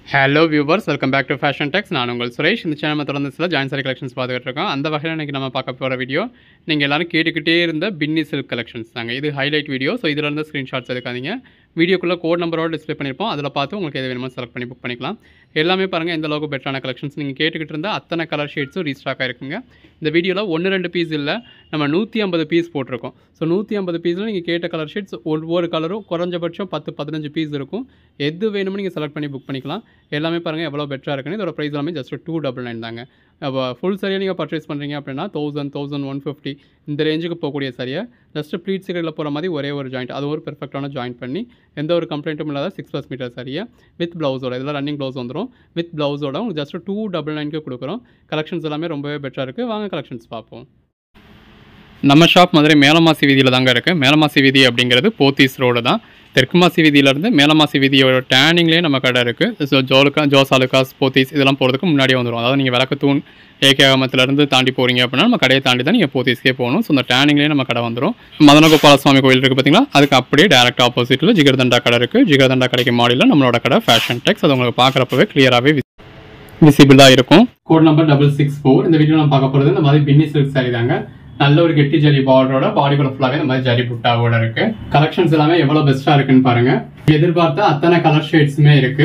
hello viewers welcome back to Fashion Tex நான் உங்கள் சுரேஷ் இந்த சேனல் தொடர்ந்து சில ஜாயின் சாரி கலெக்ஷன்ஸ் பார்த்துக்கிட்டு இருக்கோம் அந்த வகையில் இன்றைக்கி நம்ம பார்க்க போகிற வீடியோ நீங்கள் எல்லாரும் கேட்டுக்கிட்டே இருந்த பின்னி சில்க் கலெக்ஷன்ஸ் தாங்க இது ஹைலைட் வீடியோ ஸோ இதில் இருந்து ஸ்க்ரீன்ஷாட்ஸ் எடுக்காதீங்க வீடியோக்குள்ளே கோட் நம்பரோட டிஸ்ப்ளே பண்ணியிருப்போம் அதில் பார்த்து உங்களுக்கு எது வேணுமோ செலக்ட் பண்ணி புக் பண்ணிக்கலாம் எல்லாமே பாருங்கள் எந்த அளவுக்கு பெட்டரான கலெக்ஷன்ஸ் நீங்கள் கேட்டுக்கிட்டு இருந்த அத்தனை கலர் ஷேட்ஸும் ரீஸ்டாக் ஆயிருக்குங்க இந்த வீடியோவில் ஒன்று ரெண்டு பீஸ் இல்லை நம்ம நூற்றி ஐம்பது பீஸ் போட்டிருக்கோம் ஸோ நூற்றி ஐம்பது பீஸில் நீங்கள் கேட்ட கலர் ஷேட்ஸ் ஒவ்வொரு கலரும் குறைஞ்சபட்சம் பத்து பதினஞ்சு பீஸ் இருக்கும் எது வேணுமோ நீங்கள் செலக்ட் பண்ணி புக் பண்ணிக்கலாம் எல்லாமே பாருங்கள் எவ்வளோ பெட்டராக இருக்குன்னு இதோட ப்ரைஸ் எல்லாமே ஜஸ்ட் டூ டபுள் நைன் தாங்க அப்போ ஃபுல் சரியாக நீங்கள் பர்ச்சேஸ் பண்ணுறீங்க அப்படின்னா தௌசண்ட் தௌசண்ட் ஒன் ஃபிஃப்டி இந்த ரேஞ்சுக்கு போகக்கூடிய சரியாக ஜஸ்ட் ப்ளீட் சீரியலில் போகிற மாதிரி ஒரே ஒரு ஜாயிண்ட் அது ஒரு பெர்ஃபெக்டான ஜாயின் பண்ணி எந்த ஒரு கம்ப்ளைண்ட்டும் இல்லாத சிக்ஸ் ப்ளஸ் மீட்டர் சரியாக வித் ப்ளவுஸோட இதெல்லாம் ரன்னிங் ப்ளவுஸ் வந்துடும் வித் ப்ளவுஸோட உங்களுக்கு ஜஸ்ட் டூ டபுள் நைனுக்கு கொடுக்குறோம் கலெக்ஷன்ஸ் எல்லாமே ரொம்பவே பெட்டராக இருக்குது வாங்க கலெக்ஷன்ஸ் பார்ப்போம் நம்ம ஷாப் மதுரை மேலமாசி வீதியில் தாங்க இருக்குது மேலமாசி வீதி அப்படிங்கிறது போத்தீஸ் ரோடு தான் தெற்குமாசி வீதியிலேருந்து மேலமாசி வீதியோட டேனிங்லேயே நம்ம கடை இருக்குது ஸோ ஜோலுக்கா ஜோஸ் அலுகாஸ் போத்தீஸ் இதெல்லாம் போகிறதுக்கு முன்னாடியே வந்துடும் அதாவது நீங்கள் விளக்கத்தூண் ஏகேகமத்துலேருந்து தாண்டி போகிறீங்க அப்படின்னா நம்ம கடையை தாண்டி தான் நீங்கள் போத்தீஸ்க்கே போகணும் ஸோ அந்த டேனிங்லேயே நம்ம கடை வந்துடும் மதனகோபால சுவாமி கோயில் இருக்குது பார்த்தீங்களா அதுக்கு அப்படியே டேரக்ட் ஆப்போசிட்டில் ஜிகர்தண்டா கடை இருக்குது ஜிகர்தண்டா கடைக்கு மாடியில் நம்மளோட கடை ஃபேஷன் டெக்ஸ் அது உங்களுக்கு பார்க்குறப்பவே கிளியராகவே விசிபிளாக இருக்கும் code number double six four இந்த வீடியோ நம்ம பார்க்க போகிறது இந்த மாதிரி பின்னி சில்க் சாரி தாங்க நல்ல ஒரு கெட்டி ஜரி பார்டரோட பாடிக்குள்ள ஃபுல்லாகவே இந்த மாதிரி ஜரி புட்டாவோட இருக்கு கலெக்ஷன்ஸ் எல்லாமே எவ்வளவு பெஸ்டா இருக்குன்னு பாருங்க எதிர்பார்த்த அத்தனை கலர் ஷேட்ஸுமே இருக்கு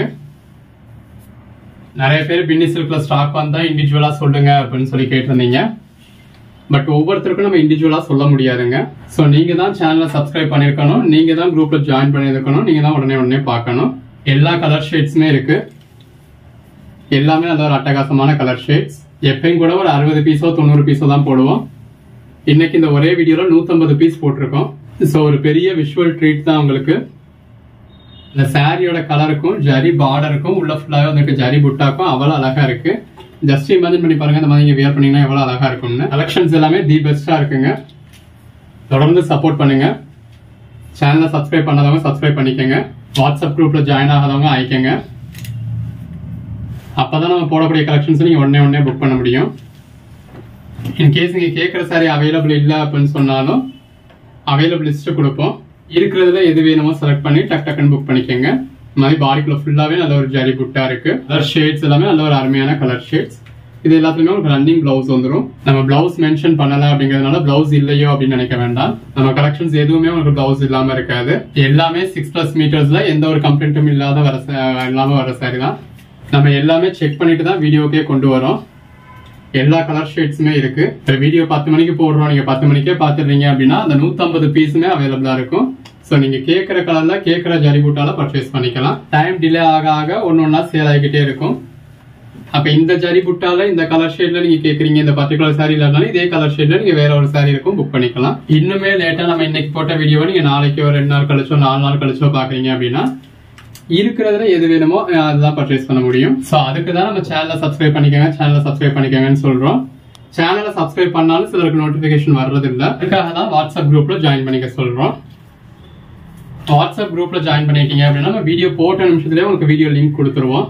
நிறைய பேர் பின்னி சில்க்ல ஸ்டாக் வந்தா இண்டிவிஜுவலா சொல்லுங்க அப்படின்னு சொல்லி கேட்டிருந்தீங்க பட் ஒவ்வொருத்தருக்கும் நம்ம இண்டிவிஜுவலா சொல்ல முடியாதுங்க ஸோ நீங்க தான் சேனலை சப்ஸ்கிரைப் பண்ணிருக்கணும் நீங்க தான் குரூப்ல ஜாயின் பண்ணியிருக்கணும் நீங்க தான் உடனே உடனே பார்க்கணும் எல்லா கலர் ஷேட்ஸுமே இருக்கு எல்லாமே நல்ல ஒரு அட்டகாசமான கலர் ஷேட்ஸ் எப்பயும் கூட ஒரு அறுபது பீஸோ தொண்ணூறு பீஸோ தான் போடுவோம் இன்னைக்கு இந்த ஒரே வீடியோல 150 பீஸ் போட்டிருக்கோம் ஸோ ஒரு பெரிய விஷுவல் ட்ரீட் தான் உங்களுக்கு இந்த சாரியோட கலருக்கும் ஜரி பார்டருக்கும் உள்ள ஃபுல்லாகவே வந்துருக்கு ஜரி புட்டாக்கும் அவ்வளோ அழகா இருக்கு ஜஸ்ட் இமேஜின் பண்ணி பாருங்க இந்த மாதிரி நீங்க வியர் பண்ணீங்கன்னா எவ்வளோ அழகா இருக்கும்னு கலெக்ஷன்ஸ் எல்லாமே தி பெஸ்டா இருக்குங்க தொடர்ந்து சப்போர்ட் பண்ணுங்க சேனலை சப்ஸ்கிரைப் பண்ணாதவங்க சப்ஸ்கிரைப் பண்ணிக்கோங்க வாட்ஸ்அப் குரூப்ல ஜாயின் ஆகாதவங்க ஆயிக்கங்க அப்பதான் நம்ம போடக்கூடிய கலெக்ஷன்ஸ் நீங்க உடனே உடனே புக் பண்ண முடியும் இன்கேஸ் நீங்க கேட்குற சாரி அவைலபிள் இல்லை அப்படின்னு சொன்னாலும் அவைலபிள் லிஸ்ட் கொடுப்போம் இருக்கிறதுல எது வேணுமோ செலக்ட் பண்ணி டக் டக்குன்னு புக் பண்ணிக்கோங்க இந்த மாதிரி பாடிக்குள்ள ஃபுல்லாவே நல்ல ஒரு ஜரி புட்டா இருக்கு கலர் ஷேட்ஸ் எல்லாமே நல்ல ஒரு அருமையான கலர் ஷேட்ஸ் இது எல்லாத்துலயுமே உங்களுக்கு ரன்னிங் பிளவுஸ் வந்துடும் நம்ம பிளவுஸ் மென்ஷன் பண்ணல அப்படிங்கறதுனால பிளவுஸ் இல்லையோ அப்படின்னு நினைக்க வேண்டாம் நம்ம கலெக்ஷன்ஸ் எதுவுமே உங்களுக்கு பிளவுஸ் இல்லாம இருக்காது எல்லாமே சிக்ஸ் பிளஸ் மீட்டர்ஸ்ல எந்த ஒரு கம்ப்ளைண்ட்டும் இல்லாத வர sa- இல்லாம வர சாரி தான் நம்ம எல்லாமே செக் பண்ணிட்டு தான் வீடியோக்கே கொண்டு வரோம் எல்லா கலர் ஷேட்ஸுமே இருக்கு இப்போ வீடியோ பத்து மணிக்கு போடுறோம் நீங்க பத்து மணிக்கே பாத்துடுறீங்க அப்படின்னா அந்த 150 பீஸுமே அவைலபிளா இருக்கும் ஸோ நீங்க கேட்குற கலர்ல கேட்குற ஜரிபூட்டால பர்ச்சேஸ் பண்ணிக்கலாம் டைம் டிலே ஆக ஆக ஒன்னு ஒன்னா சேல் ஆகிக்கிட்டே இருக்கும் அப்ப இந்த ஜரி புட்டால இந்த கலர் ஷேட்ல நீங்க கேக்குறீங்க இந்த பர்டிகுலர் சாரி இல்லனாலும் இதே கலர் ஷேட்ல நீங்க வேற ஒரு சாரி இருக்கும் புக் பண்ணிக்கலாம் இன்னுமே லேட்டா நம்ம இன்னைக்கு போட்ட வீடியோ நீங்க நாளைக்கோ ரெண்டு நாள் கழிச்சோ நாலு நாள் கழிச்சோ பாக்குறீங்க அப்படின்னா இருக்கிறதுல எது வேணுமோ அஹ் அதுதான் பர்ச்சேஸ் பண்ண முடியும் சோ அதுக்கு தான் நம்ம சேனலை சப்ஸ்கிரைப் பண்ணிக்கோங்க சேனலை சப்ஸ்கிரைப் பண்ணிக்கோங்கன்னு சொல்றோம் சேனலை சப்ஸ்கிரைப் பண்ணாலும் சிலருக்கு நோட்டிபிகேஷன் வர்றது இல்ல அதுக்காக தான் வாட்ஸ்அப் குரூப்ல ஜாயின் பண்ணிக்க சொல்றோம் வாட்ஸ்அப் குரூப்ல ஜாயின் பண்ணிருக்கீங்க அப்படின்னா நம்ம வீடியோ போட்ட நிமிஷத்துலயே உங்களுக்கு வீடியோ லிங்க் கொடுத்துருவோம்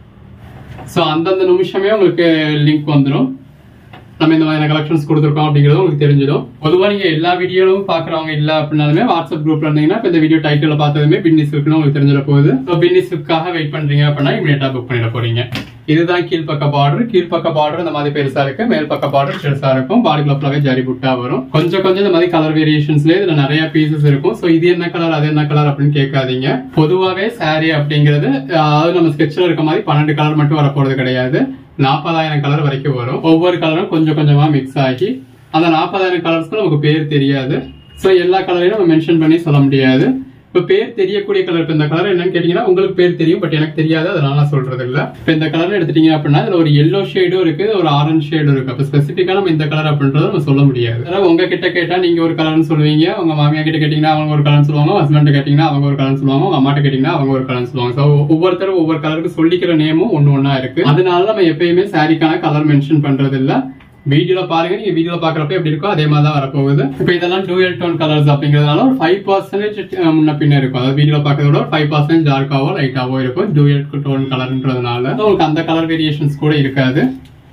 ஸோ அந்தந்த நிமிஷமே உங்களுக்கு லிங்க் வந்துடும் நம்ம இந்த மாதிரி கலெக்ஷன்ஸ் கொடுத்துருக்கோம் அப்படிங்கிறது உங்களுக்கு தெரிஞ்சிடும் பொதுவாக நீங்க எல்லா வீடியோவும் பாக்குறவங்க இல்ல அப்படின்னாலுமே வாட்ஸ்அப் குரூப்ல இருந்தீங்கன்னா இப்ப இந்த வீடியோ டைட்டில் பார்த்ததுமே பின்னிஸ் இருக்குன்னு உங்களுக்கு தெரிஞ்சிட போகுது ஸோ பின்னிஸுக்காக வெயிட் பண்றீங்க அப்படின்னா இமீடியட்டா புக் பண்ணிட போறீங்க இதுதான் கீழ்ப்பக்க பார்டர் கீழ்ப்பக்க பார்டர் இந்த மாதிரி பெருசா இருக்கு மேல் பக்க பார்டர் பெருசா இருக்கும் பாடிக்குள்ள ஃபுல்லாவே ஜரி புட்டா வரும் கொஞ்சம் கொஞ்சம் இந்த மாதிரி கலர் வேரியேஷன்ஸ்ல இதுல நிறைய பீசஸ் இருக்கும் ஸோ இது என்ன கலர் அது என்ன கலர் அப்படின்னு கேட்காதீங்க பொதுவாவே saree அப்படிங்கிறது அதாவது நம்ம ஸ்கெட்ச்ல இருக்க மாதிரி பன்னெண்டு கலர் மட்டும் வரப்போறது கிடையாது நாற்பதாயிரம் கலர் வரைக்கும் வரும் ஒவ்வொரு கலரும் கொஞ்சம் கொஞ்சமா மிக்ஸ் ஆகி அந்த நாற்பதாயிரம் கலர்ஸ்க்கு நமக்கு பேர் தெரியாது ஸோ எல்லா கலரையும் நம்ம மென்ஷன் பண்ணி சொல்ல முடியாது இப்போ பேர் தெரியக்கூடிய கலர் இப்போ இந்த கலர் என்னன்னு கேட்டீங்கன்னா உங்களுக்கு பேர் தெரியும் பட் எனக்கு தெரியாது அதனால நான் சொல்றது இல்ல இப்போ இந்த கலர் எடுத்துட்டீங்க அப்படின்னா இதுல ஒரு எல்லோ ஷேடும் இருக்கு ஒரு ஆரஞ்சு ஷேடும் இருக்கு அப்போ ஸ்பெசிஃபிக்கா நம்ம இந்த கலர் அப்படின்றத நம்ம சொல்ல முடியாது அதாவது உங்க கிட்ட கேட்டா நீங்க ஒரு கலர்னு சொல்லுவீங்க உங்க மாமியா கிட்ட கேட்டீங்கன்னா அவங்க ஒரு கலர் சொல்லுவாங்க ஹஸ்பண்ட் கேட்டீங்கன்னா அவங்க ஒரு கலர் சொல்லுவாங்க உங்க அம்மாட்ட கேட்டீங்கன்னா அவங்க ஒரு கலர் சொல்லுவாங்க ஸோ ஒவ்வொருத்தரும் ஒவ்வொரு கலருக்கு சொல்லிக்கிற நேமும் ஒன்னு ஒண்ணா இருக்கு அதனால நம்ம எப்பயுமே சாரிக்கான கலர் மென்ஷன் பண்றது இல்ல வீடியோல பாருங்க நீங்க வீடியோல பாக்குறப்ப எப்படி இருக்கோ அதே மாதிரி தான் வரப்போகுது இப்போ இதெல்லாம் டூயல் டோன் கலர்ஸ் அப்படிங்கறதுனால ஒரு ஃபைவ் பர்சன்டேஜ் முன்ன பின்ன இருக்கும் அதாவது வீடியோல பாக்கிறதோட ஒரு ஃபைவ் பர்சன்டேஜ் டார்க்காவோ லைட்டாவோ இருக்கும் டூயல் டோன் கலர்ன்றதுனால உங்களுக்கு அந்த கலர் வேரியேஷன்ஸ் கூட இருக்காது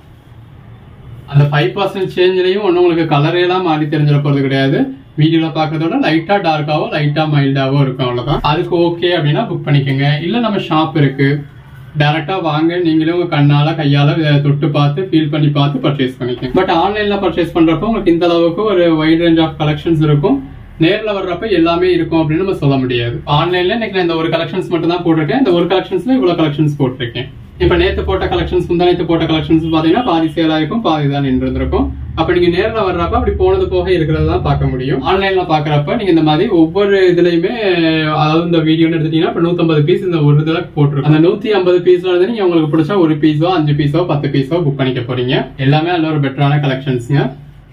அந்த ஃபைவ் பர்சன்ட் சேஞ்சிலையும் ஒன்றும் உங்களுக்கு கலரே எல்லாம் மாறி தெரிஞ்சிட போறது கிடையாது வீடியோல பாக்குறதோட லைட்டா டார்க்காவோ லைட்டா மைல்டாவோ இருக்கும் அவ்வளவுதான் அதுக்கு ஓகே அப்படின்னா புக் பண்ணிக்கோங்க இல்ல நம்ம ஷாப் இருக்கு டைரக்டா வாங்க நீங்களும் உங்க கண்ணால கையால இதை தொட்டு பார்த்து ஃபீல் பண்ணி பார்த்து பர்ச்சேஸ் பண்ணிக்கோங்க பட் ஆன்லைன்ல பர்ச்சேஸ் பண்றப்போ உங்களுக்கு இந்த அளவுக்கு ஒரு வைட் ரேஞ்ச் ஆஃப் கலெக்ஷன்ஸ் இருக்கும் நேர்ல வர்றப்ப எல்லாமே இருக்கும் அப்படின்னு நம்ம சொல்ல முடியாது ஆன்லைன்ல இன்னைக்கு நான் இந்த ஒரு கலெக்ஷன்ஸ் மட்டும் தான் போட்டிருக்கேன் இந்த ஒரு கலெக்ஷன்ஸ்ல இவ்வளவு கலெக்ஷன்ஸ் போட்டிருக்கேன் இப்ப நேத்து போட்ட கலெக்ஷன்ஸ் முந்தா நேத்து போட்ட கலெக்ஷன்ஸ் பாத்தீங்கன்னா பாதி சேல் ஆயிருக்கும் பாதி தான் நின்று இருந்திருக்கும் அப்ப நீங்க நேர்ல வர்றப்ப அப்படி போனது போக இருக்கிறத தான் பார்க்க முடியும் ஆன்லைன்ல பாக்குறப்ப நீங்க இந்த மாதிரி ஒவ்வொரு இதுலயுமே அதாவது இந்த வீடியோன்னு எடுத்துட்டீங்கன்னா இப்ப 150 பீஸ் இந்த ஒரு இதுல போட்டிருக்கும் அந்த நூத்தி ஐம்பது பீஸ்ல இருந்து நீங்க உங்களுக்கு பிடிச்சா ஒரு பீஸோ அஞ்சு பீஸோ பத்து பீஸோ புக் பண்ணிக்க போறீங்க எல்லாமே நல்ல ஒரு பெட்டரான கலெக்ஷன்ஸ்ங்க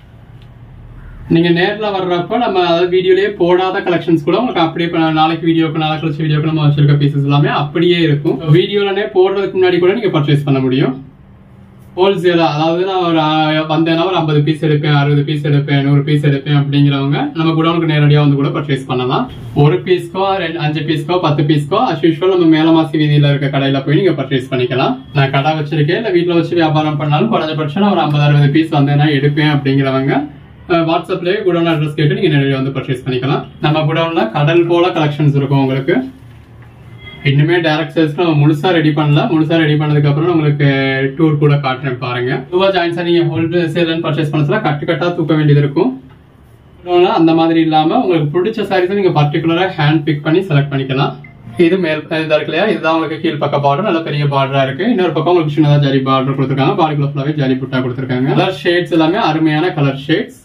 நீங்க நேர்ல வர்றப்ப நம்ம அதாவது வீடியோலயே போடாத கலெக்ஷன்ஸ் கூட உங்களுக்கு அப்படியே இப்ப நாளைக்கு வீடியோக்கு நாளைக்கு கழிச்சு வீடியோக்கு நம்ம வச்சிருக்க பீசஸ் எல்லாமே அப்படியே இருக்கும் வீடியோலனே போடுறதுக்கு முன்னாடி கூட நீங்க பர்ச்சேஸ் பண்ண முடியும் ஹோல்சேலா அதாவது நான் ஒரு ஆ, வந்தேன்னா ஒரு ஐம்பது பீஸ் எடுப்பேன் அறுபது பீஸ் எடுப்பேன் நூறு பீஸ் எடுப்பேன் அப்படிங்கிறவங்க நம்ம குடோனுக்கு நேரடியாக வந்து கூட பர்ச்சேஸ் பண்ணலாம் ஒரு பீஸ்க்கோ ரெண்டு அஞ்சு பீஸ்க்கோ பத்து பீஸ்க்கோ அஸ் யூஸ்வல் நம்ம மேலமாசி வீதியில இருக்க கடையில போய் நீங்க பர்ச்சேஸ் பண்ணிக்கலாம் நான் கடை வச்சிருக்கேன் இல்ல வீட்ல வச்சு வியாபாரம் பண்ணாலும் குறைஞ்சபட்சம் நான் ஒரு ஐம்பது அறுபது பீஸ் வந்தேன்னா எடுப்பேன் அப்படிங்கிறவங்க அஹ், வாட்ஸ்அப்லயே குடோன் அட்ரஸ் கேட்டு நீங்க நேரடியாக வந்து பர்ச்சேஸ் பண்ணிக்கலாம் நம்ம குடோன்ல கடல் போல கலெக்ஷன்ஸ் இருக்கும் உங்களுக்கு இன்னுமே டைரக்ட் சேல்ஸ் நம்ம முழுசா ரெடி பண்ணல முழுசா ரெடி பண்ணதுக்கு அப்புறம் உங்களுக்கு டூர் கூட காட்டுறேன் பாருங்க ரூபா ஜாயின்ஸா நீங்க ஹோல்சேல் பர்ச்சேஸ் பண்ணதுல கட்டு கட்டா தூக்க வேண்டியது இருக்கும் இன்னொன்னு அந்த மாதிரி இல்லாம உங்களுக்கு பிடிச்ச சாரீஸ் நீங்க பர்டிகுலரா ஹேண்ட் பிக் பண்ணி செலக்ட் பண்ணிக்கலாம் இது மேல் இதா இருக்கு இல்லையா இதுதான் உங்களுக்கு கீழ் பக்க பார்டர் நல்ல பெரிய பார்டரா இருக்கு இன்னொரு பக்கம் உங்களுக்கு சின்னதா ஜரி பார்டர் கொடுத்துருக்காங்க பாடிக்குள்ள ஃபுல்லாவே ஜரி புட்டா கொடுத்துருக்காங்க கலர் ஷேட்ஸ் எல்லாமே அருமையான கலர் ஷேட்ஸ்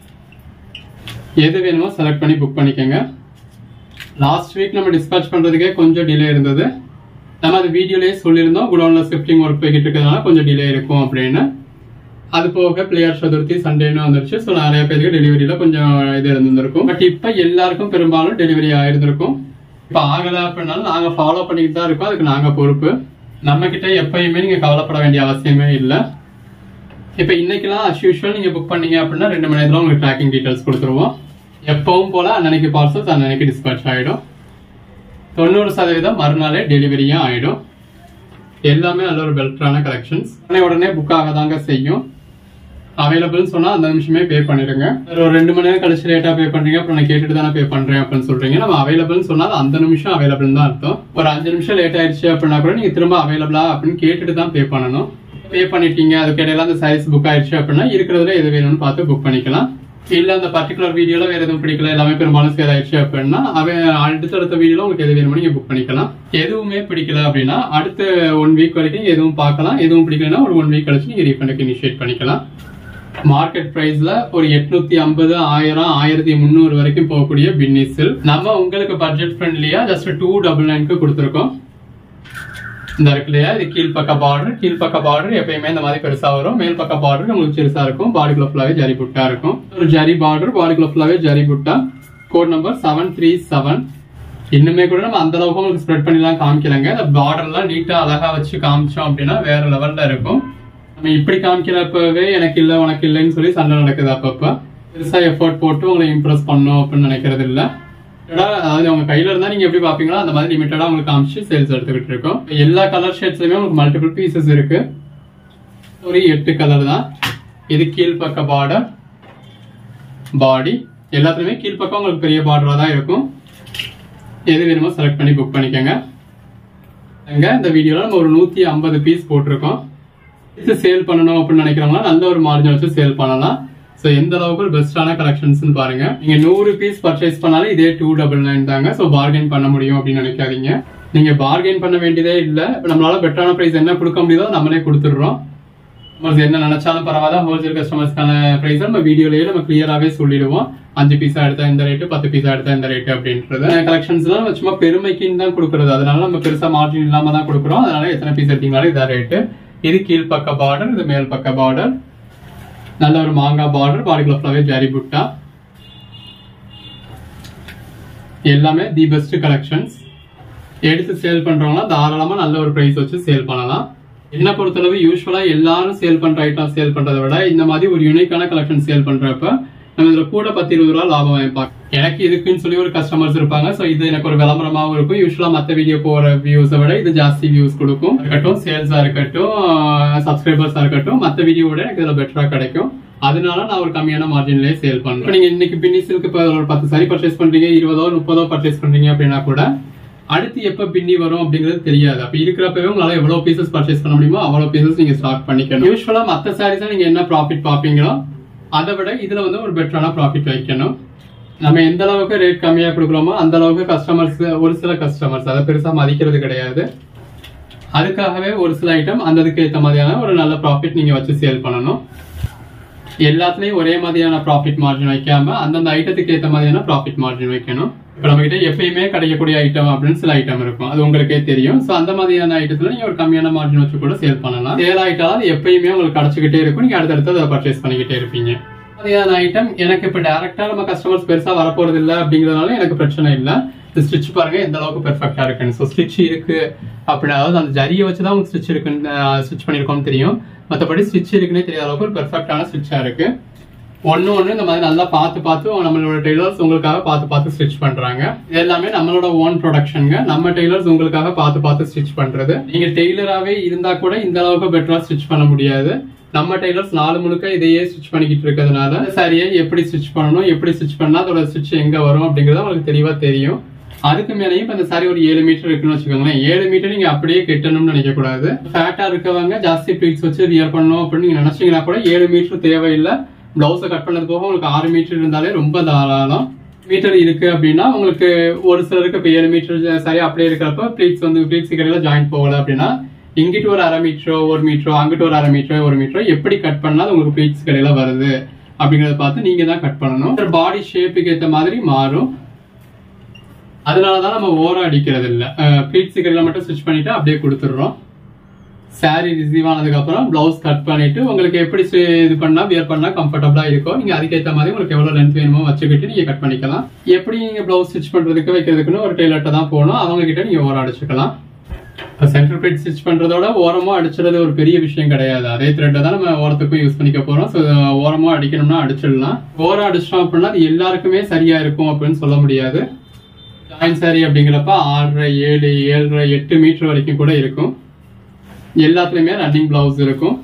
எது வேணுமோ செலக்ட் பண்ணி புக் பண்ணிக்கோங்க லாஸ்ட் வீக் நம்ம டிஸ்பேச் பண்றதுக்கே கொஞ்சம் டிலே இருந்தது நம்ம அது வீடியோலயே சொல்லியிருந்தோம் குடோன்ல ஷிஃப்டிங் ஒர்க் போய்கிட்டு இருக்கிறதுனால கொஞ்சம் டிலே இருக்கும் அப்படின்னு அது போக பிளேயர் சதுர்த்தி சண்டேன்னு வந்துருச்சு ஸோ நிறைய பேருக்கு டெலிவரியில கொஞ்சம் இது இருந்திருக்கும் பட் இப்போ எல்லாருக்கும் பெரும்பாலும் டெலிவரி ஆயிருந்திருக்கும் இப்போ ஆகல அப்படின்னாலும் நாங்க ஃபாலோ பண்ணிக்கிட்டு தான் இருக்கோம் அதுக்கு நாங்க பொறுப்பு நம்ம கிட்ட எப்பயுமே நீங்க கவலைப்பட வேண்டிய அவசியமே இல்லை இப்போ இன்னைக்கெல்லாம் அஸ் யூஷுவல் நீங்க புக் பண்ணீங்க அப்படின்னா ரெண்டு மணி நேரத்துல உங்களுக்கு ட்ராக்கிங் டீடைல்ஸ் கொடுத்துருவோம் எப்பவும் போல அன்னன்னைக்கு பார்சல்ஸ் அன்னன்னைக்கு டிஸ்பேச் ஆயிடும் தொண்ணூறு சதவீதம் மறுநாளே டெலிவரியும் ஆயிடும் எல்லாமே நல்ல ஒரு பெல்ட்ரான கலெக்ஷன்ஸ் உடனே உடனே புக் ஆக தாங்க செய்யும் அவைலபிள்னு சொன்னா அந்த நிமிஷமே பே பண்ணிடுங்க ஒரு ரெண்டு மணி நேரம் கழிச்சு லேட்டா பே பண்றீங்க அப்புறம் நான் கேட்டுட்டு தானே பே பண்றேன் அப்படின்னு சொல்றீங்க நம்ம அவைலபிள்னு சொன்னா அது அந்த நிமிஷம் அவைலபிள் தான் அர்த்தம் ஒரு அஞ்சு நிமிஷம் லேட் ஆயிடுச்சு அப்படின்னா கூட நீங்க திரும்ப அவைலபிளா அப்படின்னு கேட்டுட்டு தான் பே பண்ணணும் பே பண்ணிட்டீங்க அதுக்கு இடையில அந்த சைஸ் புக் ஆயிடுச்சு அப்படின்னா இருக்கிறதுல எது வேணும்னு பார்த்து புக் பண்ணிக்கலாம் இல்ல அந்த பர்டிகுலர் வீடியோல வேற எதுவும் பிடிக்கல எல்லாமே பெரும்பாலும் சேல் ஆயிடுச்சு அப்படின்னா அவன் அடுத்தடுத்த வீடியோல உங்களுக்கு எது வேணுமோ நீங்க புக் பண்ணிக்கலாம் எதுவுமே பிடிக்கல அப்படின்னா அடுத்த ஒன் வீக் வரைக்கும் எதுவும் பார்க்கலாம் எதுவும் பிடிக்கலன்னா ஒரு ஒன் வீக் கழிச்சு நீங்க ரீஃபண்டுக்கு இனிஷியேட் பண்ணிக்கலாம் மார்க்கெட் பிரைஸ்ல ஒரு எட்நூத்தி ஐம்பது ஆயிரம் ஆயிரத்தி முந்நூறு வரைக்கும் போகக்கூடிய பின்னிஸில் நம்ம உங்களுக்கு பட்ஜெட் ஃப்ரெண்ட்லியா ஜஸ்ட் டூ டபுள் நைன்க்கு கொடுத்துருக்கோம் இந்த இருக்கு இல்லையா இது கீழ்ப்பக்க பார்டர் கீழ்ப்பக்க பார்டர் எப்பயுமே இந்த மாதிரி பெருசா வரும் மேல் பக்க பார்டர் உங்களுக்கு சிறுசா இருக்கும் பாடிக்குள்ள ஃபுல்லாவே ஜரி புட்டா இருக்கும் ஒரு ஜரி பார்டர் பாடிக்குள்ள ஃபுல்லாவே zari butta code number seven three seven இன்னுமே கூட நம்ம அந்த அளவுக்கு உங்களுக்கு ஸ்ப்ரெட் பண்ணிலாம் காமிக்கலங்க இந்த பார்டர் எல்லாம் நீட்டா அழகா வச்சு காமிச்சோம் அப்படின்னா வேற லெவல்ல இருக்கும் நம்ம இப்படி காமிக்கிறப்பவே எனக்கு இல்ல உனக்கு இல்லைன்னு சொல்லி சண்டை நடக்குது அப்பப்ப பெருசா எஃபோர்ட் போட்டு உங்களை இம்ப்ரெஸ் பண்ணும் அப்படின்னு நினைக்கிறது இல்ல லிமிட்டடா அதாவது உங்க கையில இருந்தா நீங்க எப்படி பாப்பீங்களோ அந்த மாதிரி லிமிட்டடா உங்களுக்கு காமிச்சு சேல்ஸ் எடுத்துக்கிட்டு இருக்கோம் எல்லா கலர் ஷேட்ஸ்லயுமே உங்களுக்கு மல்டிபிள் பீசஸ் இருக்கு ஒரு எட்டு கலர் தான் இது கீழ்ப்பக்க பார்டர் பாடி எல்லாத்துலயுமே கீழ்ப்பக்கம் உங்களுக்கு பெரிய பார்டரா தான் இருக்கும் எது வேணுமோ செலக்ட் பண்ணி புக் பண்ணிக்கோங்க அங்க இந்த வீடியோல நம்ம ஒரு நூத்தி ஐம்பது பீஸ் போட்டிருக்கோம் இது சேல் பண்ணணும் அப்படின்னு நினைக்கிறவங்க நல்ல ஒரு மார்ஜின் வச்சு சேல் பண்ணலாம் ஸோ எந்த அளவுக்கு பெஸ்டான கலெக்ஷன்ஸ் பாருங்க நீங்க நூறு பீஸ் பர்ச்சேஸ் பண்ணாலும் இதே டூ டபுள் நைன் தாங்க ஸோ பார்கெயின் பண்ண முடியும் அப்படின்னு நினைக்காதீங்க நீங்க பார்கெயின் பண்ண வேண்டியதே இல்லை இப்ப நம்மளால பெட்டரான பிரைஸ் என்ன கொடுக்க முடியுதோ நம்மளே கொடுத்துடுறோம் உங்களுக்கு என்ன நினைச்சாலும் பரவாயில்ல ஹோல்சேல் கஸ்டமர்ஸ்க்கான பிரைஸ் நம்ம வீடியோலயே நம்ம கிளியராகவே சொல்லிடுவோம் அஞ்சு பீஸா எடுத்தா இந்த ரேட்டு பத்து பீஸா எடுத்தா இந்த ரேட்டு அப்படின்றது கலெக்ஷன்ஸ்லாம் நம்ம சும்மா பெருமைக்குன்னு தான் கொடுக்குறது அதனால நம்ம பெருசா மார்ஜின் இல்லாம தான் கொடுக்குறோம் அதனால எத்தனை பீஸ் எடுத்தீங்கனாலும் இதான் ரேட்டு இது கீழ் பக்க பார்டர் இது மேல் பக்க பார்டர் நல்ல ஒரு மாங்காய் பார்டர் பாடிக்குள்ள ஃபுல்லாவே ஜரி புட்டா எல்லாமே தி பெஸ்ட் கலெக்ஷன்ஸ் எடுத்து சேல் பண்றவங்களாம் தாராளமா நல்ல ஒரு பிரைஸ் வச்சு சேல் பண்ணலாம் என்ன பொறுத்தளவு யூஸ்வலா எல்லாரும் சேல் பண்ற ஐட்டம் சேல் பண்றதை விட இந்த மாதிரி ஒரு யூனிக்கான கலெக்ஷன் சேல் பண்றப்ப நம்ம இதுல கூட பத்து இருபது ரூபா லாபம் வாங்கிப்பாங்க எனக்கு இதுக்குன்னு சொல்லி ஒரு கஸ்டமர்ஸ் இருப்பாங்க சோ இது எனக்கு ஒரு விளம்பரமாவும் இருக்கும் யூஸ்வலா மத்த வீடியோ போற வியூஸை விட இது ஜாஸ்தி வியூஸ் கொடுக்கும் இருக்கட்டும் சேல்ஸா இருக்கட்டும் சப்ஸ்கிரைபர்ஸா இருக்கட்டும் மத்த வீடியோ விட எனக்கு இதுல பெட்டரா கிடைக்கும் அதனால நான் ஒரு கம்மியான மார்ஜின்லயே சேல் பண்றேன் இப்ப நீங்க இன்னைக்கு பின்னி சில்க் இப்ப ஒரு பத்து சாரி பர்ச்சேஸ் பண்றீங்க இருபதோ முப்பதோ பர்ச்சேஸ் பண்றீங்க அப்படின்னா கூட அடுத்து எப்ப பின்னி வரும் அப்படிங்கிறது தெரியாது அப்ப இருக்கிறப்பவே உங்களால எவ்வளவு பீசஸ் பர்ச்சேஸ் பண்ண முடியுமோ அவ்வளவு பீசஸ் நீங்க ஸ்டாக் பண்ணிக்கணும் யூஸ்வலா மத்த சாரீஸ் நீங்க என்ன ப்ராஃபிட் பாப்பீங்களோ அதை விட இதுல வந்து ஒரு பெட்டரான ப்ராஃபிட் வைக்கணும் நம்ம எந்த அளவுக்கு ரேட் கம்மியா கொடுக்குறோமோ அந்த அளவுக்கு கஸ்டமர்ஸ் ஒரு சில கஸ்டமர்ஸ் அதை பெருசா மதிக்கிறது கிடையாது அதுக்காகவே ஒரு சில ஐட்டம் அந்த அதுக்கு ஏற்ற மாதிரியான ஒரு நல்ல ப்ராஃபிட் நீங்க வச்சு சேல் பண்ணணும் எல்லாத்துலயும் ஒரே மாதிரியான ப்ராஃபிட் மார்ஜின் வைக்காம அந்தந்த ஐட்டத்துக்கு ஏற்ற மாதிரியான ப்ராஃபிட் மார்ஜின் வைக்கணும் இப்போ நம்ம கிட்ட எப்பயுமே கிடைக்கக்கூடிய ஐட்டம் அப்படின்னு சில ஐட்டம் இருக்கும் அது உங்களுக்கே தெரியும் ஸோ அந்த மாதிரியான ஐட்டத்துல நீங்க ஒரு கம்மியான மார்ஜின் வச்சு கூட சேல் பண்ணலாம் சேல் ஆயிட்டாலும் அது எப்பயுமே உங்களுக்கு கிடைச்சிக்கிட்டே இருக்கும் நீங்க அடுத்தடுத்து அதை பர்ச்சேஸ் பண்ணிக்கிட்டே இருப்பீங்க மாதிரியான ஐட்டம் எனக்கு இப்போ டேரக்டா நம்ம கஸ்டமர்ஸ் பெருசா வரப்போறது இல்லை அப்படிங்கறதுனால எனக்கு பிரச்சனை இல்லை இந்த ஸ்டிச் பாருங்க எந்த அளவுக்கு பெர்ஃபெக்டா இருக்குன்னு ஸோ ஸ்டிச் இருக்கு அப்படி அதாவது அந்த ஜரியை வச்சு தான் உங்களுக்கு ஸ்டிச் இருக்குன்னு ஸ்டிச் பண்ணிருக்கோம்னு தெரியும் மற்றபடி ஸ்டிச் இருக்குன்னே தெரியாத அளவுக்கு ஒரு பெர்ஃபெக்டான ஸ்டிச்சா இருக்கு ஒண்ணு ஒண்ணு இந்த மாதிரி நல்லா பார்த்து பார்த்து நம்மளோட டெய்லர்ஸ் உங்களுக்காக பார்த்து பார்த்து ஸ்டிச் பண்றாங்க இது எல்லாமே நம்மளோட ஓன் ப்ரொடக்ஷனுங்க நம்ம டெய்லர்ஸ் உங்களுக்காக பார்த்து பார்த்து ஸ்டிச் பண்றது நீங்க டெய்லராகவே இருந்தா கூட இந்த அளவுக்கு பெட்டரா ஸ்டிச் பண்ண முடியாது நம்ம டெய்லர்ஸ் நாலு முழுக்க இதையே ஸ்டிச் பண்ணிக்கிட்டு இருக்கிறதுனால சரியா எப்படி ஸ்டிச் பண்ணணும் எப்படி ஸ்டிச் பண்ணா அதோட ஸ்டிச் எங்க வரும் அப்படிங்கறது உங்களுக்கு தெளிவா தெரியும் அதுக்கு மேலேயும் இப்ப இந்த சாரி ஒரு ஏழு மீட்டர் இருக்குன்னு வச்சுக்கோங்களேன் ஏழு மீட்டர் நீங்க அப்படியே கெட்டணும்னு நினைக்க கூடாது ஃபேட்டா இருக்கவங்க ஜாஸ்தி ப்ளீட்ஸ் வச்சு வியர் பண்ணணும் அப்படின்னு நீங்க நினைச்சீங்கன்னா கூட ஏழு மீட்டர் தேவையில்லை பிளவுஸை கட் பண்ணது போக உங்களுக்கு ஆறு மீட்டர் இருந்தாலே ரொம்ப தாராளம் மீட்டர் இருக்கு அப்படின்னா உங்களுக்கு ஒரு சிலருக்கு இப்போ ஏழு மீட்டர் சரி அப்படியே இருக்கிறப்ப ப்ளீட்ஸ் வந்து ப்ளீட்ஸ் கடையில ஜாயின் போகல அப்படின்னா இங்கிட்டு ஒரு அரை மீட்டரோ ஒரு மீட்டரோ அங்கிட்டு ஒரு அரை மீட்டரோ ஒரு மீட்டரோ எப்படி கட் பண்ணா அது உங்களுக்கு ப்ளீட்ஸ் கடையில வருது அப்படிங்கறத பார்த்து நீங்க தான் கட் பண்ணணும் பாடி ஷேப்புக்கு ஏற்ற மாதிரி மாறும் அதனாலதான் நம்ம ஓரம் அடிக்கிறது இல்ல ப்ளீட்ஸ் கடையில மட்டும் ஸ்டிச் பண்ணிட்டு அப்படியே கொடுத்துடுறோம் சாரி ரிசீவ் ஆனதுக்கு அப்புறம் பிளவுஸ் கட் பண்ணிட்டு உங்களுக்கு எப்படி சி- இது பண்ணா வியர் பண்ணா கம்ஃபர்டபுளா இருக்கோ நீங்க அதுக்கேற்ற மாதிரி உங்களுக்கு எவ்வளவு லென்த் வேணுமோ வச்சுக்கிட்டு நீங்க கட் பண்ணிக்கலாம் எப்படி நீங்க பிளவுஸ் ஸ்டிச் பண்றதுக்கு வைக்கிறதுக்குன்னு ஒரு டெய்லர்ட்ட தான் போகணும் அவங்க கிட்ட நீங்க ஓரம் அடிச்சுக்கலாம் இப்போ சென்டர் பிளேட் ஸ்டிச் பண்றதோட ஓரமா அடிச்சுறது ஒரு பெரிய விஷயம் கிடையாது அதே த்ரெட்டை தான் நம்ம ஓரத்துக்கும் யூஸ் பண்ணிக்க போறோம் ஸோ ஓரமா அடிக்கணும்னா அடிச்சிடலாம் ஓரம் அடிச்சிட்டோம் அப்படின்னா அது எல்லாருக்குமே சரியா இருக்கும் அப்படின்னு சொல்ல முடியாது ஜாயின் சாரி அப்படிங்கிறப்ப ஆறரை ஏழு ஏழரை எட்டு மீட்டர் வரைக்கும் கூட இருக்கும் எல்லாத்துலயுமே ரன்னிங் பிளவுஸ் இருக்கும்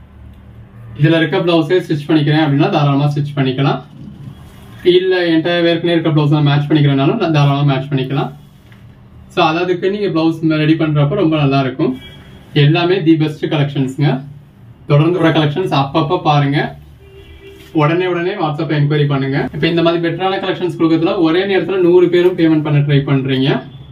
இதுல இருக்க பிளவுஸே ஸ்டிச் பண்ணிக்கிறேன் அப்படின்னா தாராளமா ஸ்டிச் பண்ணிக்கலாம் இல்ல என்கிட்ட ஏற்கனவே இருக்க பிளவுஸ் மேட்ச் பண்ணிக்கிறனாலும் நான் தாராளமா மேட்ச் பண்ணிக்கலாம் ஸோ அதுக்கு நீங்க பிளவுஸ் ரெடி பண்றப்ப ரொம்ப நல்லா இருக்கும் எல்லாமே தி பெஸ்ட் கலெக்ஷன்ஸ்ங்க தொடர்ந்து வர கலெக்ஷன்ஸ் அப்பப்ப பாருங்க உடனே உடனே வாட்ஸ்அப்ல என்கொயரி பண்ணுங்க இப்போ இந்த மாதிரி பெட்டரான கலெக்ஷன்ஸ் கொடுக்கறதுல ஒரே நேரத்துல நூறு பேரும் பேமெண்ட் பண்ண ட்ரை பண்றீங்க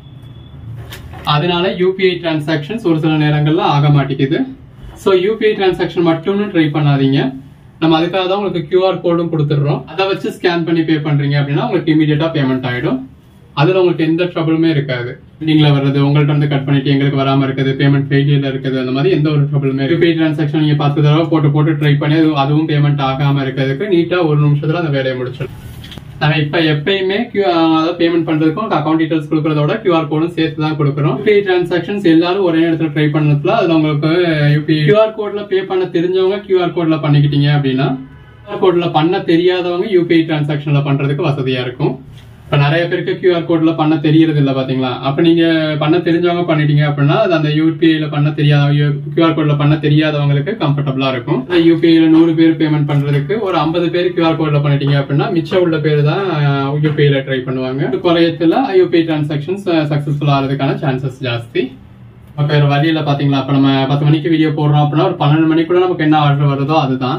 அதனால யூபிஐ டிரான்சாக்ஷன்ஸ் ஒரு சில நேரங்கள்ல ஆக மாட்டேங்குது ஸோ யூபிஐ டிரான்சாக்ஷன் மட்டும்னு ட்ரை பண்ணாதீங்க நம்ம அதுக்காக தான் உங்களுக்கு QR கோடும் கொடுத்துடுறோம் அதை வச்சு ஸ்கேன் பண்ணி பே பண்றீங்க அப்படின்னா உங்களுக்கு இமீடியட்டா பேமெண்ட் ஆயிடும் அதுல உங்களுக்கு எந்த ட்ரபிளுமே இருக்காது நீங்கள வர்றது உங்கள்ட்ட இருந்து கட் பண்ணிட்டு எங்களுக்கு வராம இருக்குது பேமெண்ட் ஃபெயிலியர்ல இருக்குது அந்த மாதிரி எந்த ஒரு ட்ரபிளுமே யூபிஐ டிரான்சாக்ஷன் நீங்க பத்து தடவை போட்டு போட்டு ட்ரை பண்ணி அது- அதுவும் பேமெண்ட் ஆகாம இருக்கிறதுக்கு நீட்டா ஒரு நிமிஷத்துல அந்த வேலையை முடிச்சிடும் நம்ம இப்ப எப்பயுமே Q- அதாவது பேமெண்ட் பண்றதுக்கும் அக்கௌண்ட் டீடைல்ஸ் கொடுக்கறதோட QR கோடும் சேர்த்து தான் கொடுக்குறோம் யூபிஐ டிரான்சாக்ஷன்ஸ் எல்லாரும் ஒரே இடத்துல ட்ரை பண்ணதுல அதுல உங்களுக்கு யூபிஐ QR கோட்ல பே பண்ண தெரிஞ்சவங்க QR கோட்ல பண்ணிக்கிட்டீங்க அப்படின்னா QR கோட்ல பண்ண தெரியாதவங்க யூபிஐ டிரான்சாக்ஷன்ல பண்றதுக்கு வசதியா இருக்கும் இப்ப நிறைய பேருக்கு QR கோட்ல பண்ண தெரியறது இல்ல பாத்தீங்களா அப்ப நீங்க பண்ண தெரிஞ்சவங்க பண்ணிட்டீங்க அப்படின்னா அது அந்த யூபிஐல பண்ண தெரியாத QR கோட்ல பண்ண தெரியாதவங்களுக்கு கம்ஃபர்டபுளா இருக்கும் யூபிஐல நூறு பேர் பேமெண்ட் பண்றதுக்கு ஒரு ஐம்பது பேர் QR கோட்ல பண்ணிட்டீங்க அப்படின்னா மிச்சம் உள்ள பேர் தான் யூபிஐல ட்ரை பண்ணுவாங்க இது குறையத்துல யூபிஐ டிரான்சாக்ஷன்ஸ் சக்சஸ்ஃபுல் ஆகிறதுக்கான சான்சஸ் ஜாஸ்தி அப்ப வேற வழியில பாத்தீங்களா அப்ப நம்ம பத்து மணிக்கு வீடியோ போடுறோம் அப்படின்னா ஒரு பன்னெண்டு மணிக்குள்ள நமக்கு என்ன ஆர்டர் வருதோ அதுதான்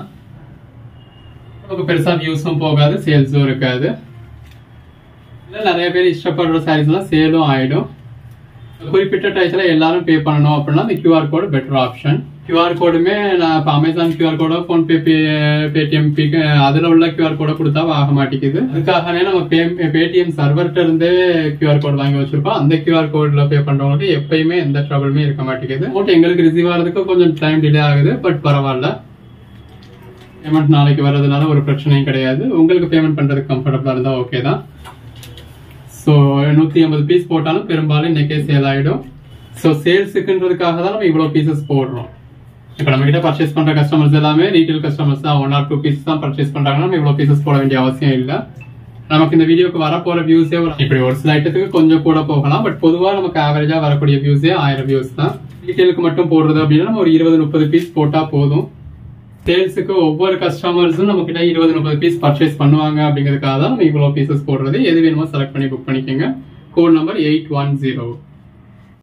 நமக்கு பெருசா வியூஸும் போகாது சேல்ஸும் இருக்காது இதுல நிறைய பேர் இஷ்டப்படுற சாரீஸ் எல்லாம் சேலும் ஆயிடும் குறிப்பிட்ட டயத்துல எல்லாரும் பே பண்ணணும் அப்படின்னா அந்த QR code better option QR கோடுமே நான் இப்போ அமேசான் கியூஆர் கோடோ ஃபோன்பே பே பேடிஎம் பே அதில் உள்ள கியூஆர் கோடை கொடுத்தா ஆக மாட்டேங்குது அதுக்காகவே நம்ம பே பேடிஎம் சர்வர்கிட்ட இருந்தே கியூஆர் கோட் வாங்கி வச்சிருப்போம் அந்த கியூஆர் கோட்ல பே பண்றவங்களுக்கு எப்பயுமே எந்த ட்ரபிளுமே இருக்க மாட்டேங்குது அமௌண்ட் எங்களுக்கு ரிசீவ் ஆகிறதுக்கு கொஞ்சம் டைம் டிலே ஆகுது பட் பரவாயில்ல பேமெண்ட் நாளைக்கு வர்றதுனால ஒரு பிரச்சனையும் கிடையாது உங்களுக்கு பேமெண்ட் பண்றதுக்கு கம்ஃபர்டபுளா இருந்தா ஓகே தான் ஸோ நூத்தி ஐம்பது பீஸ் போட்டாலும் பெரும்பாலும் இன்னைக்கே சேல் ஆயிடும் ஸோ சேல்ஸுக்குன்றதுக்காக தான் நம்ம இவ்வளவு பீசஸ் போடுறோம் இப்போ நம்ம கிட்ட பர்ச்சேஸ் பண்ற கஸ்டமர்ஸ் எல்லாமே ரீட்டைல் கஸ்டமர்ஸ் தான் ஒன் ஆர் டூ பீஸ் தான் பர்ச்சேஸ் பண்றாங்கன்னா நம்ம இவ்வளவு பீசஸ் போட வேண்டிய அவசியம் இல்லை நமக்கு இந்த வீடியோக்கு வரப்போற வியூஸே ஒரு இப்படி ஒரு சில ஐட்டத்துக்கு கொஞ்சம் கூட போகலாம் பட் பொதுவா நமக்கு ஆவரேஜா வரக்கூடிய வியூஸே ஆயிரம் வியூஸ் தான் ரீட்டைலுக்கு மட்டும் போடுறது அப்படின்னா நம்ம ஒரு இருபது முப்பது பீஸ் போட்டா போதும் சேல்ஸுக்கு ஒவ்வொரு கஸ்டமர்ஸும் நம்ம கிட்ட இருபது முப்பது பீஸ் பர்ச்சேஸ் பண்ணுவாங்க அப்படிங்கிறதுக்காக தான் நம்ம இவ்வளோ பீசஸ் போடுறது எது வேணுமோ செலக்ட் பண்ணி புக் பண்ணிக்கோங்க code number eight one zero